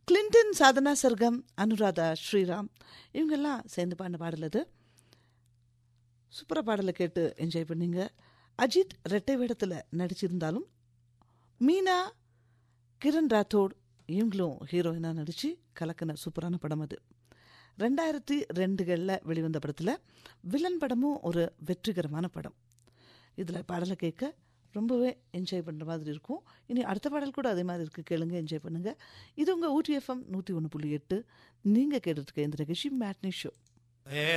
Clinton Sadhana Sargam Anuradha Sriram இவங்கெல்லாம் சேர்ந்து பாடின பாடல் அது சூப்பராக பாடலை கேட்டு என்ஜாய் பண்ணீங்க அஜித் ரெட்டை வேடத்தில் நடிச்சிருந்தாலும் மீனா கிரண் ராத்தோட் இவங்களும் ஹீரோயினாக நடித்து கலக்கின சூப்பரான படம் அது ரெண்டாயிரத்தி ரெண்டுகளில் வெளிவந்த படத்தில் வில்லன் படமும் ஒரு வெற்றிகரமான படம் இதில் பாடலை கேட்க ரொம்பவே என்ஜாய் பண்ணுற மாதிரி இருக்கும் இனி அடுத்த பாடல் கூட அதே மாதிரி இருக்குது கேளுங்க என்ஜாய் பண்ணுங்கள் இது உங்கள் ஊட்டி எஃப்எம் நூற்றி ஒன்று புள்ளி எட்டு நீங்கள் கேட்டுட்ருக்க இந்த நிகழ்ச்சி மேட்னி ஷோ